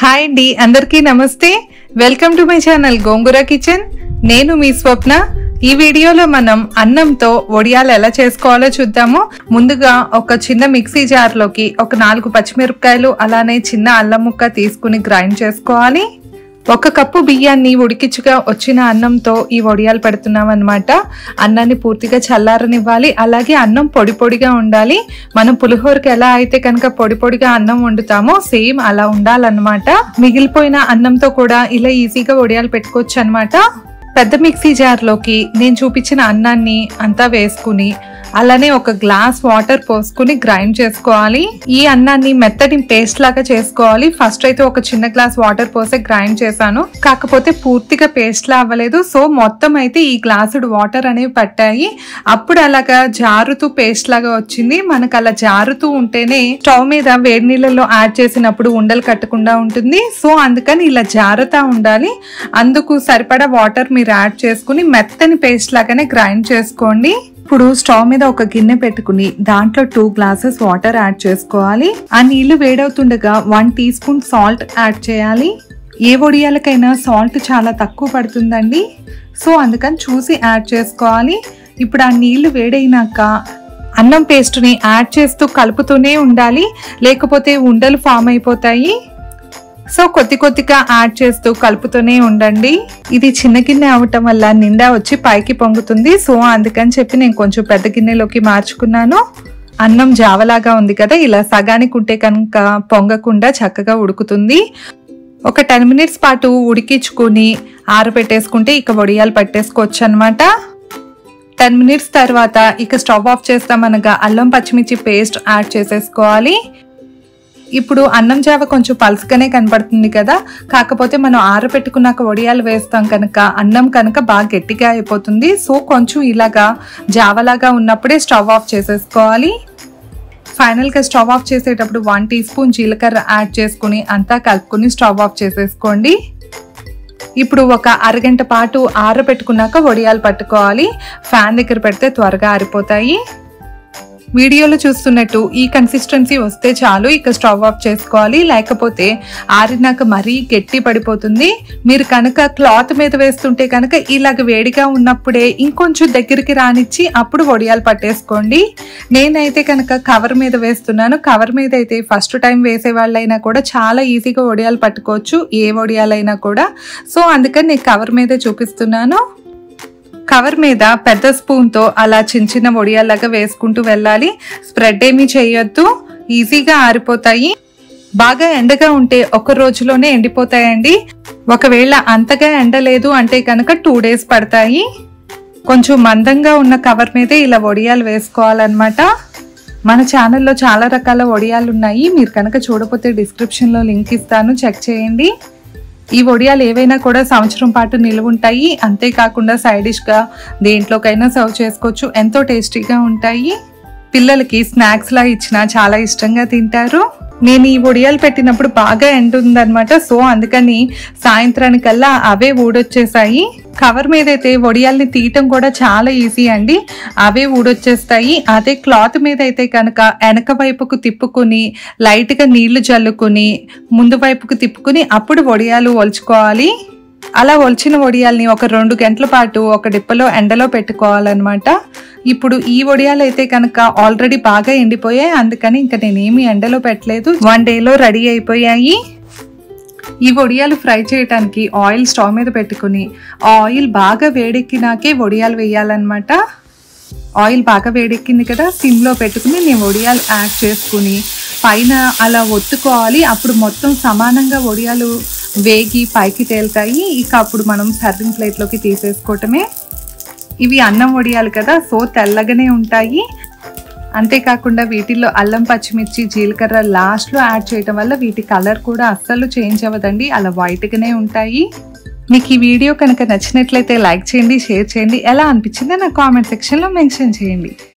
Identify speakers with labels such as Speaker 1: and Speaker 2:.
Speaker 1: hi అండి అందరికీ నమస్తే welcome to my channel Gongura kitchen నేను మీ స్వప్న ఈ వీడియోలో మనం అన్నంతో వడియాలు ఎలా చేసుకోవాలో చూద్దాము ముందుగా ఒక చిన్న మిక్సీ జార్లోకి ఒక నాలుగు పచ్చిమిరపకాయలు అలానే చిన్న అల్లం ముక్క తీసుకుని గ్రైండ్ చేసుకోవాలి ఒక కప్పు బియ్యాన్ని ఉడికించుగా వచ్చిన అన్నంతో ఈ వడియాలు పెడుతున్నాం అనమాట అన్నాన్ని పూర్తిగా చల్లారనివ్వాలి అలాగే అన్నం పొడి పొడిగా ఉండాలి మనం పులిహోరకి ఎలా అయితే కనుక పొడి పొడిగా అన్నం వండుతామో సేమ్ అలా ఉండాలన్నమాట మిగిలిపోయిన అన్నంతో కూడా ఇలా ఈజీగా వడియాలు పెట్టుకోవచ్చు అనమాట పెద్ద మిక్సీ జార్లోకి నేను చూపించిన అన్నాన్ని అంతా వేసుకుని అలానే ఒక గ్లాస్ వాటర్ పోసుకుని గ్రైండ్ చేసుకోవాలి ఈ అన్నాన్ని మెత్తటి పేస్ట్ లాగా చేసుకోవాలి ఫస్ట్ అయితే ఒక చిన్న గ్లాస్ వాటర్ పోసి గ్రైండ్ చేశాను కాకపోతే పూర్తిగా పేస్ట్ లా అవ్వలేదు సో మొత్తం అయితే ఈ గ్లాసుడు వాటర్ అనేవి పట్టాయి అప్పుడు అలాగా జారుతూ పేస్ట్ లాగా వచ్చింది మనకు అలా జారుతూ ఉంటేనే స్టవ్ మీద వేడి నీళ్ళలో యాడ్ చేసినప్పుడు ఉండలు కట్టకుండా ఉంటుంది సో అందుకని ఇలా జారుతా ఉండాలి అందుకు సరిపడా వాటర్ మీరు యాడ్ చేసుకుని మెత్తని పేస్ట్ లాగానే గ్రైండ్ చేసుకోండి ఇప్పుడు స్టవ్ మీద ఒక గిన్నె పెట్టుకుని దాంట్లో టూ గ్లాసెస్ వాటర్ యాడ్ చేసుకోవాలి ఆ నీళ్లు వేడవుతుండగా one teaspoon salt add చేయాలి ఏ వడియాలకైనా సాల్ట్ చాలా తక్కువ పడుతుందండి సో అందుకని చూసి యాడ్ చేసుకోవాలి ఇప్పుడు ఆ నీళ్లు వేడైనాక అన్నం పేస్ట్ని యాడ్ చేస్తూ కలుపుతూనే ఉండాలి లేకపోతే ఉండలు ఫామ్ అయిపోతాయి సో కొద్ది కొద్దిగా యాడ్ చేస్తూ కలుపుతూనే ఉండండి ఇది చిన్న గిన్నె అవటం వల్ల నిండా వచ్చి పైకి పొంగుతుంది సో అందుకని చెప్పి నేను కొంచెం పెద్ద గిన్నెలోకి మార్చుకున్నాను అన్నం జావలాగా ఉంది కదా ఇలా సగానికి ఉంటే కనుక పొంగకుండా చక్కగా ఉడుకుతుంది ఒక టెన్ మినిట్స్ పాటు ఉడికించుకుని ఆరబెట్టేసుకుంటే ఇక వడియాలు పట్టేసుకోవచ్చు అనమాట టెన్ మినిట్స్ తర్వాత ఇక స్టవ్ ఆఫ్ చేస్తామనగా అల్లం పచ్చిమిర్చి పేస్ట్ యాడ్ చేసేసుకోవాలి ఇప్పుడు అన్నం జావ కొంచెం పలుసుగానే కనపడుతుంది కదా కాకపోతే మనం ఆరబెట్టుకున్నాక వడియాలు వేస్తాం కనుక అన్నం కనుక బాగా గట్టిగా అయిపోతుంది సో కొంచెం ఇలాగా జావలాగా ఉన్నప్పుడే స్టవ్ ఆఫ్ చేసేసుకోవాలి ఫైనల్గా స్టవ్ ఆఫ్ చేసేటప్పుడు వన్ టీ స్పూన్ జీలకర్ర యాడ్ చేసుకుని అంతా కలుపుకొని స్టవ్ ఆఫ్ చేసేసుకోండి ఇప్పుడు ఒక అరగంట పాటు ఆరబెట్టుకున్నాక వడియాలు పట్టుకోవాలి ఫ్యాన్ దగ్గర పెడితే త్వరగా ఆరిపోతాయి వీడియోలో చూస్తున్నట్టు ఈ కన్సిస్టెన్సీ వస్తే చాలు ఇక స్టవ్ ఆఫ్ చేసుకోవాలి లేకపోతే ఆరినాక మరీ గట్టి పడిపోతుంది మీరు కనుక క్లాత్ మీద వేస్తుంటే కనుక ఇలాగ వేడిగా ఉన్నప్పుడే ఇంకొంచెం దగ్గరికి రానిచ్చి అప్పుడు వడియాలు పట్టేసుకోండి నేనైతే కనుక కవర్ మీద వేస్తున్నాను కవర్ మీద అయితే ఫస్ట్ టైం వేసే వాళ్ళైనా కూడా చాలా ఈజీగా వడియాలు పట్టుకోవచ్చు ఏ వడియాలైనా కూడా సో అందుకని నేను కవర్ మీదే చూపిస్తున్నాను కవర్ మీద పెద్ద స్పూన్తో అలా చిన్న చిన్న వడియాలాగా వేసుకుంటూ వెళ్ళాలి స్ప్రెడ్ ఏమీ చేయొద్దు ఈజీగా ఆరిపోతాయి బాగా ఎండగా ఉంటే ఒక రోజులోనే ఎండిపోతాయండి ఒకవేళ అంతగా ఎండలేదు అంటే కనుక టూ డేస్ పడతాయి కొంచెం మందంగా ఉన్న కవర్ మీదే ఇలా వడియాలు వేసుకోవాలన్నమాట మన ఛానల్లో చాలా రకాల వడియాలు ఉన్నాయి మీరు కనుక చూడకపోతే డిస్క్రిప్షన్లో లింక్ ఇస్తాను చెక్ చేయండి ఈ వడియాలు ఏవైనా కూడా సంవత్సరం పాటు నిలువ ఉంటాయి అంతేకాకుండా సైడ్ డిష్గా దేంట్లోకైనా సర్వ్ చేసుకోవచ్చు ఎంతో టేస్టీగా ఉంటాయి పిల్లలకి స్నాక్స్ లా ఇచ్చినా చాలా ఇష్టంగా తింటారు నేను ఈ వడియాలు పెట్టినప్పుడు బాగా ఎండుందనమాట సో అందుకని సాయంత్రానికల్లా అవే ఊడొచ్చేసాయి కవర్ మీద అయితే వడియాల్ని తీయటం కూడా చాలా ఈజీ అండి అవే ఊడొచ్చేస్తాయి అదే క్లాత్ మీద అయితే కనుక వెనక వైపుకు తిప్పుకుని లైట్గా నీళ్లు జల్లుకుని ముందు వైపుకు తిప్పుకుని అప్పుడు వడియాలు ఒలుచుకోవాలి అలా ఒలిచిన వడియాల్ని ఒక రెండు గంటల పాటు ఒక డిప్పలో ఎండలో పెట్టుకోవాలన్నమాట ఇప్పుడు ఈ వడియాలు అయితే కనుక ఆల్రెడీ బాగా ఎండిపోయాయి అందుకని ఇంకా నేనేమి ఎండలో పెట్టలేదు వన్ డేలో రెడీ అయిపోయాయి ఈ వడియాలు ఫ్రై చేయడానికి ఆయిల్ స్టవ్ మీద పెట్టుకుని ఆ ఆయిల్ బాగా వేడెక్కినాకే వడియాలు వేయాలన్నమాట ఆయిల్ బాగా వేడెక్కింది కదా సిమ్లో పెట్టుకుని నేను వడియాలు యాడ్ చేసుకుని పైన అలా ఒత్తుకోవాలి అప్పుడు మొత్తం సమానంగా వడియాలు వేగి పైకి తేలుతాయి ఇక అప్పుడు మనం సర్వింగ్ ప్లేట్లోకి తీసేసుకోవటమే ఇవి అన్నం వడియాలు కదా సో తెల్లగానే ఉంటాయి అంతేకాకుండా వీటిల్లో అల్లం పచ్చిమిర్చి జీలకర్ర లాస్ట్లో యాడ్ చేయటం వల్ల వీటి కలర్ కూడా అస్సలు చేంజ్ అవ్వదండి అలా వైట్గానే ఉంటాయి మీకు ఈ వీడియో కనుక నచ్చినట్లయితే లైక్ చేయండి షేర్ చేయండి ఎలా అనిపించిందో నా కామెంట్ సెక్షన్లో మెన్షన్ చేయండి